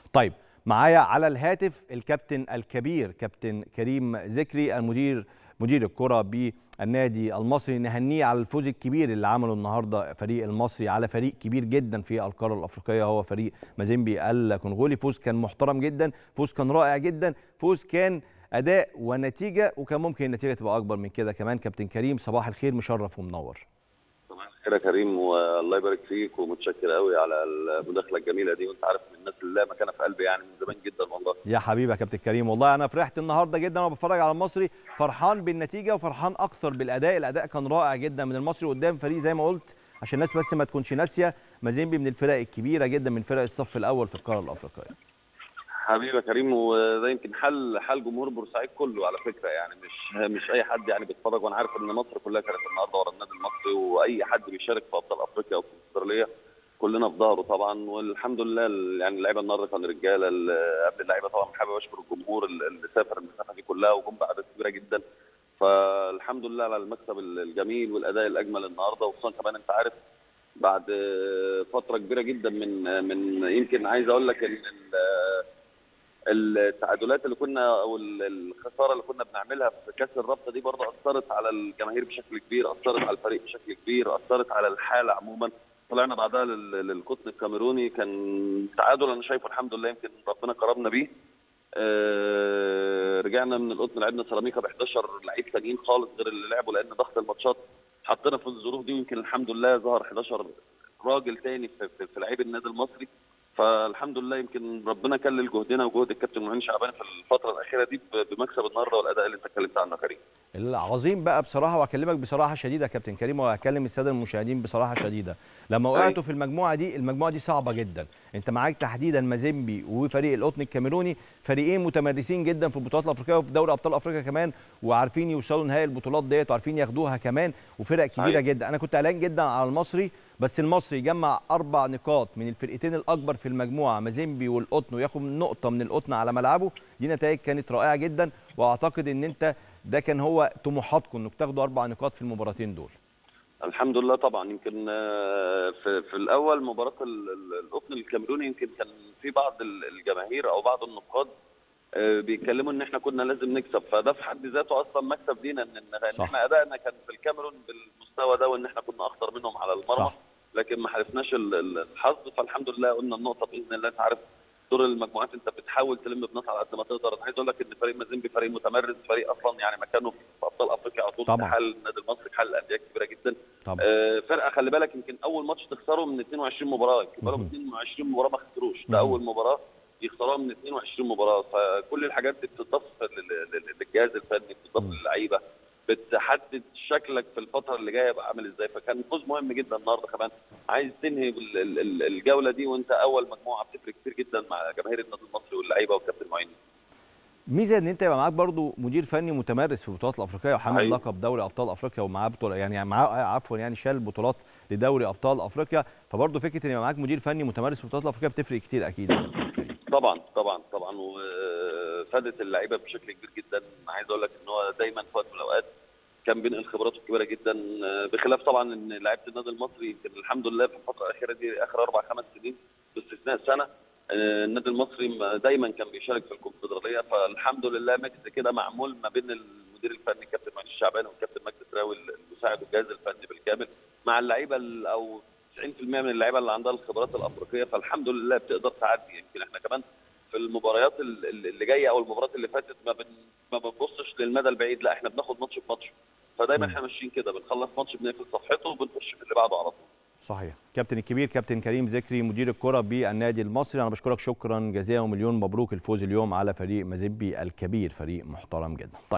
طيب معايا على الهاتف الكابتن الكبير كابتن كريم ذكري المدير مدير الكره بالنادي المصري نهنيه على الفوز الكبير اللي عمله النهارده فريق المصري على فريق كبير جدا في القاره الافريقيه هو فريق مازيمبي الكونغولي فوز كان محترم جدا فوز كان رائع جدا فوز كان اداء ونتيجه وكان ممكن النتيجه تبقى اكبر من كده كمان كابتن كريم صباح الخير مشرف ومنور صباح الخير يا كريم والله يبارك فيك ومتشكر قوي على المداخله الجميله دي وانت عارف من الناس اللي لها مكانه في قلبي يعني من زمان جدا والله يا حبيبي يا كابتن كريم والله انا فرحت النهارده جدا وانا بتفرج على المصري فرحان بالنتيجه وفرحان اكتر بالاداء الاداء كان رائع جدا من المصري قدام فريق زي ما قلت عشان الناس بس ما تكونش ناسيه مازيمبي من الفرق الكبيره جدا من فرق الصف الاول في القاره الافريقيه حبيبي يا كريم وده يمكن حل حال جمهور بورسعيد كله على فكره يعني مش مش اي حد يعني بيتفرج وانا عارف ان مصر كلها كانت النهارده ورا النادي المصري واي حد بيشارك في ابطال افريقيا او في الاستراليه كلنا في ظهره طبعا والحمد لله يعني اللعيبه النهارده كانوا رجاله قبل اللعيبه طبعا حابب اشكر الجمهور اللي سافر المسافه دي كلها وجم باعداد كبيره جدا فالحمد لله على المكسب الجميل والاداء الاجمل النهارده وخصوصا كمان انت عارف بعد فتره كبيره جدا من من يمكن عايز اقول لك ان التعادلات اللي كنا او الخساره اللي كنا بنعملها في كاس الرابطه دي برضه اثرت على الجماهير بشكل كبير، اثرت على الفريق بشكل كبير، اثرت على الحاله عموما، طلعنا بعدها للقطن الكاميروني كان تعادل انا شايفه الحمد لله يمكن ربنا كرمنا بيه. آه رجعنا من القطن لعبنا سيراميكا ب 11 لعيب تانيين خالص غير اللي لعبوا لان ضغط الماتشات حطينا في الظروف دي ويمكن الحمد لله ظهر 11 راجل تاني في, في, في لعيب النادي المصري فالحمد لله يمكن ربنا كلل جهدنا وجهد الكابتن معين شعبان في الفتره الاخيره دي بمكسب النهارده والاداء اللي انت اتكلمت عنه يا كريم. العظيم بقى بصراحه واكلمك بصراحه شديده يا كابتن كريم وهكلم الساده المشاهدين بصراحه شديده لما وقعتوا في المجموعه دي المجموعه دي صعبه جدا انت معاك تحديدا مازيمبي وفريق القطن الكاميروني فريقين متمرسين جدا في البطولات الافريقيه وفي دوري ابطال افريقيا كمان وعارفين يوصلوا نهائي البطولات ديت وعارفين ياخدوها كمان وفرق كبيره أي. جدا انا كنت قلقان جدا على المصري بس المصري جمع اربع نقاط من الفرقتين الاكبر في المجموعه مازيمبي والقطن وياخد نقطه من القطن على ملعبه دي نتائج كانت رائعه جدا واعتقد ان انت ده كان هو طموحاتكم انك تاخدوا اربع نقاط في المباراتين دول الحمد لله طبعا يمكن في, في الاول مباراه القطن الكاميروني يمكن كان في بعض الجماهير او بعض النقاد بيتكلموا ان احنا كنا لازم نكسب فده في حد ذاته اصلا مكسب لينا ان, إن احنا ادائنا كان في الكاميرون بالمستوى ده وان احنا كنا اخطر منهم على المرمى صح. لكن ما حرفناش الحظ فالحمد لله قلنا النقطه باذن الله انت عارف دور المجموعات انت بتحاول تلم بنقط على قد ما تقدر انا عايز اقول لك ان فريق مازيمبي فريق متمرس فريق اصلا يعني مكانه في ابطال افريقيا على طول طبعا حال النادي المصري حال الانديه كبيره جدا طبعا آه فرقه خلي بالك يمكن اول ماتش تخسره من 22 مباراه يمكن بقالهم 22 مباراه ما خسروش ده اول مباراه يخسروها من 22 مباراه فكل الحاجات دي بتضاف للجهاز الفني بتضاف للعيبه بتحدد شكلك في الفتره اللي جايه بقى عامل ازاي فكان فوز مهم جدا النهارده كمان عايز تنهي الجوله دي وانت اول مجموعه بتفرق كتير جدا مع جماهير النادي المصري واللعيبه والكابتن معين ميزه ان انت يبقى معاك برضو مدير فني متمرس في البطولات الافريقيه وحامل أيوة. لقب دوري ابطال افريقيا ومعاه بطوله يعني معاه عفوا يعني شال بطولات لدوري ابطال افريقيا فبرضو فكره ان يبقى معاك مدير فني متمرس في البطولات الافريقيه بتفرق كتير اكيد طبعا طبعا طبعا وفادت اللعيبه بشكل كبير جدا عايز اقول لك ان هو دايما في وقت من الاوقات كان بينقل خبراته الكبيره جدا بخلاف طبعا ان لعيبه النادي المصري يمكن الحمد لله في الفتره الاخيره دي اخر اربع خمس سنين باستثناء سنه النادي المصري دايما كان بيشارك في الكونفدراليه فالحمد لله ميكس كده معمول ما بين المدير الفني كابتن معين الشعباني والكابتن مجدي تراوي المساعد والجهاز الفني بالكامل مع اللعيبه او 90% من اللعيبه اللي عندها الخبرات الافريقيه فالحمد لله بتقدر تعدي يمكن احنا كمان في المباريات اللي جايه او المباريات اللي فاتت ما بن ما بنبصش للمدى البعيد لا احنا بناخد ماتش بماتش فدايما احنا ماشيين كده بنخلص ماتش بنقفل صفحته وبنخش في اللي بعده على طول صحيح كابتن الكبير كابتن كريم ذكري مدير الكره بالنادي المصري انا بشكرك شكرا جزيلا ومليون مبروك الفوز اليوم على فريق مازيمبي الكبير فريق محترم جدا طيب.